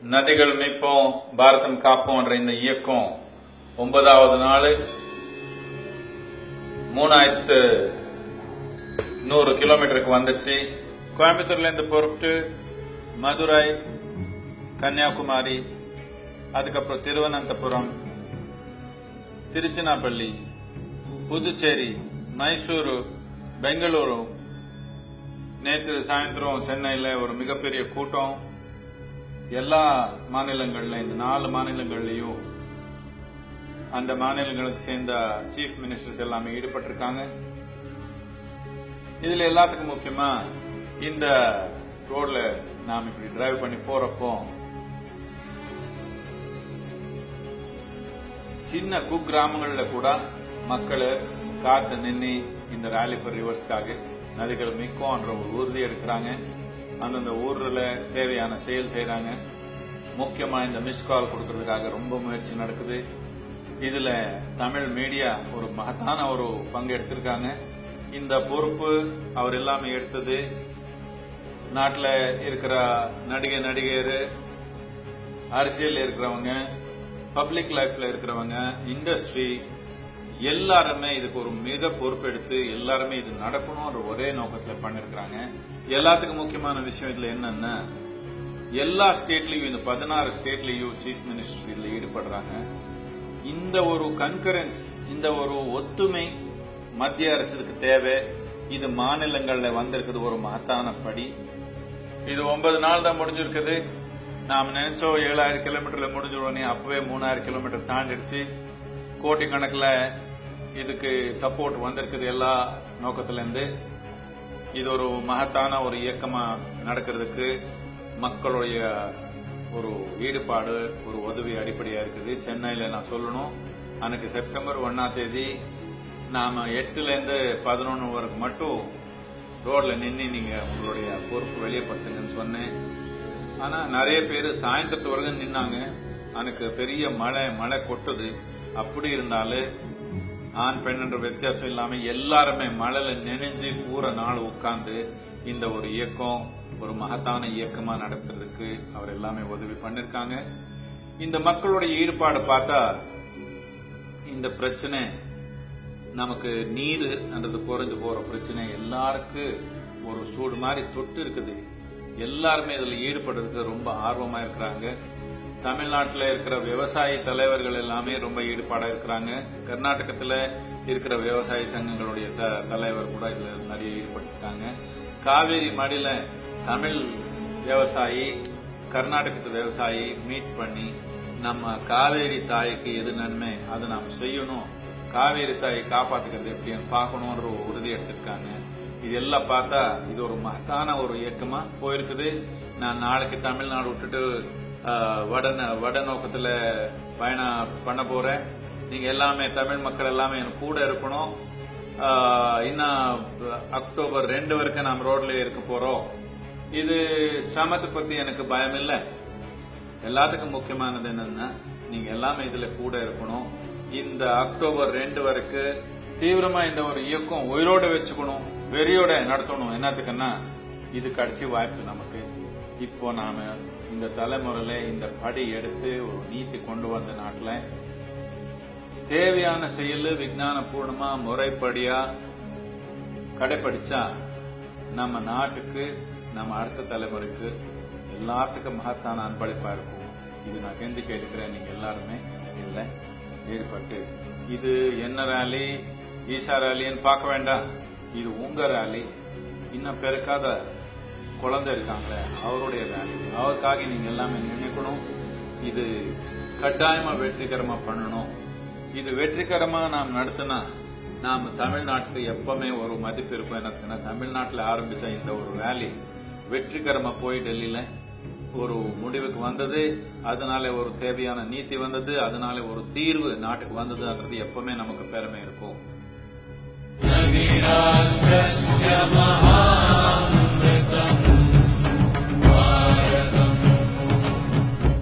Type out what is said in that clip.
நதிகள் மீட்போம் பாரதம் காப்போம்ன்ற இந்த இயக்கம் ஒன்பதாவது நாள் மூணாயிரத்து நூறு கிலோமீட்டருக்கு வந்துச்சு கோயம்புத்தூர்ல இருந்து புறப்பட்டு மதுரை கன்னியாகுமரி அதுக்கப்புறம் திருவனந்தபுரம் திருச்சினாப்பள்ளி புதுச்சேரி மைசூரு பெங்களூரு நேற்று சாயந்தரம் சென்னையில் ஒரு மிகப்பெரிய கூட்டம் எல்லா மாநிலங்கள்ல இந்த நாலு மாநிலங்கள்லயும் அந்த மாநிலங்களுக்கு சேர்ந்த சீஃப் மினிஸ்டர்ஸ் எல்லாமே ஈடுபட்டிருக்காங்க இதுல எல்லாத்துக்கும் முக்கியமா இந்த ரோட்ல நாம் இப்படி டிரைவ் பண்ணி போறப்போ சின்ன குக்கிராமங்கள்ல கூட மக்கள் காத்து நின்று இந்த ரேலி ஃபார் ரிவர்ஸ்க்காக நதிகள் மிக்கோன்ற ஒரு உறுதி எடுக்கிறாங்க அந்தந்த ஊர்ல தேவையான செயல் செய்யறாங்க முக்கியமா இந்த மிஸ்ட் கால் கொடுக்கறதுக்காக ரொம்ப முயற்சி நடக்குது இதுல தமிழ் மீடியா ஒரு மகத்தான ஒரு பங்கு எடுத்திருக்காங்க இந்த பொறுப்பு அவர் எல்லாமே எடுத்தது நாட்டில் இருக்கிற நடிகை நடிகர் அரசியல் இருக்கிறவங்க பப்ளிக் லைஃப்ல இருக்கிறவங்க இண்டஸ்ட்ரி எல்லாருமே இதுக்கு ஒரு மிக பொறுப்பெடுத்து எல்லாருமே இது நடக்கணும்ன்ற ஒரே நோக்கத்துல பண்ணிருக்கிறாங்க எல்லாத்துக்கும் முக்கியமான விஷயம் இதுல என்னன்னா எல்லா ஸ்டேட்லயும் இந்த பதினாறு ஸ்டேட்லயும் சீஃப் மினிஸ்டர்ஸ் இதுல ஈடுபடுறாங்க இந்த ஒரு கன்கரன்ஸ் இந்த ஒரு ஒத்துமை மத்திய அரசுக்கு தேவை இது மாநிலங்கள்ல வந்திருக்குது ஒரு மகத்தான படி இது ஒன்பது நாள் தான் முடிஞ்சிருக்குது நாம் நினைச்சோம் ஏழாயிரம் கிலோமீட்டர்ல முடிஞ்சிடுவோம் அப்பவே மூணாயிரம் கிலோமீட்டர் தாண்டிடுச்சு கோட்டிக்கணக்கில் இதுக்கு சப்போர்ட் வந்திருக்குது எல்லா நோக்கத்துல இருந்து இது ஒரு மகத்தான ஒரு இயக்கமா நடக்கிறதுக்கு மக்களுடைய ஒரு ஈடுபாடு ஒரு உதவி அடிப்படையா இருக்குது சென்னையில நான் சொல்லணும் அன்னைக்கு செப்டம்பர் ஒன்னாம் தேதி நாம எட்டுல இருந்து பதினொன்று வரைக்கும் மட்டும் ரோட்ல நின்று நீங்க உங்களுடைய பொறுப்பு வெளியப்படுத்துங்கன்னு சொன்னேன் ஆனா நிறைய பேர் சாயந்தரத்து வரைக்கும் நின்னாங்க எனக்கு பெரிய மழை மழை கொட்டுது அப்படி இருந்தாலும் ஆண் பெண் என்ற வித்தியாசம் இல்லாம எல்லாருமே மழையில நெனைஞ்சு பூரா நாள் உட்கார்ந்து இந்த ஒரு இயக்கம் ஒரு மகத்தான இயக்கமா நடத்துறதுக்கு அவர் எல்லாமே உதவி பண்ணிருக்காங்க இந்த மக்களுடைய ஈடுபாடு பார்த்தா இந்த பிரச்சனை நமக்கு நீர் என்றது குறைஞ்சு போற பிரச்சனை எல்லாருக்கும் ஒரு சூடு மாதிரி தொட்டு இருக்குது எல்லாருமே இதுல ஈடுபடுறதுக்கு ரொம்ப ஆர்வமா இருக்கிறாங்க தமிழ்நாட்டில் இருக்கிற விவசாய தலைவர்கள் எல்லாமே ரொம்ப ஈடுபாடா இருக்கிறாங்க கர்நாடகத்துல இருக்கிற விவசாய சங்கங்களுடைய த- தலைவர் கூட இதுல நிறைய ஈடுபட்டிருக்காங்க காவேரி மடியில தமிழ் விவசாயி கர்நாடகத்து விவசாயி மீட் பண்ணி நம்ம காவேரி தாய்க்கு எது நன்மை அதை நாம் செய்யணும் காவேரி தாயை காப்பாத்துக்கிறது எப்படின்னு பார்க்கணுன்ற ஒரு உறுதி எடுத்திருக்காங்க இது எல்லாம் பார்த்தா இது ஒரு மகத்தான ஒரு இயக்கமா போயிருக்குது நான் நாளைக்கு தமிழ்நாடு விட்டுட்டு ஆஹ், வட வட நோக்கத்துல பயணம் பண்ண போறேன் நீங்க எல்லாமே தமிழ் மக்கள் எல்லாமே எனக்கு கூட இருக்கணும் ஆஹ், இன்னும் அக்டோபர் ரெண்டு வரைக்கும் நாம் ரோட்ல இருக்க போறோம் இது சிரமத்தை பத்தி எனக்கு பயம் இல்லை எல்லாத்துக்கும் முக்கியமானது என்னன்னா நீங்க எல்லாமே இதுல கூட இருக்கணும் இந்த அக்டோபர் ரெண்டு வரைக்கும் தீவிரமா இந்த ஒரு இயக்கம் உயிரோட வச்சுக்கணும் வெறியோட நடத்தணும் என்னத்துக்குன்னா இது கடைசி வாய்ப்பு நமக்கு இப்போ நாம இந்த தலைமுறையில இந்த படி எடுத்து ஒரு நீதி கொண்டு வந்த நாட்டுல தேவையான செயல் விஞ்ஞான பூர்ணமா முறைப்படியா கடைபிடிச்சா நம்ம நாட்டுக்கு நம்ம அடுத்த தலைமுறைக்கு எல்லாத்துக்கும் மகத்தான அன்பளிப்பா இருக்கும் இது நான் கெஞ்சி கேட்டுக்கிறேன் நீங்க எல்லாருமே இதுல ஈடுபட்டு இது என்ன ரேலி ஈஷா ரேலின்னு பார்க்க வேண்டாம் இது உங்க ரேலி இன்னும் பெருக்காத குழந்தை இருக்காங்களே அவருடைய ரேலி அவருக்காக நீங்க எல்லாமே நினைக்கணும் இது கட்டாயமா வெற்றிகரமா பண்ணணும் இது வெற்றிகரமா நாம் நடத்தினா நாம் தமிழ்நாட்டுக்கு எப்பவுமே ஒரு மதிப்பு இருக்கும் எனக்கு தமிழ்நாட்டில் ஆரம்பிச்ச இந்த ஒரு ரேலி வெற்றிகரமா போய் டெல்லியில ஒரு முடிவுக்கு வந்தது அதனால ஒரு தேவையான நீதி வந்தது அதனால ஒரு தீர்வு நாட்டுக்கு வந்ததுன்றது எப்பவுமே நமக்கு பெருமை இருக்கும் राष्ट्रस्य महा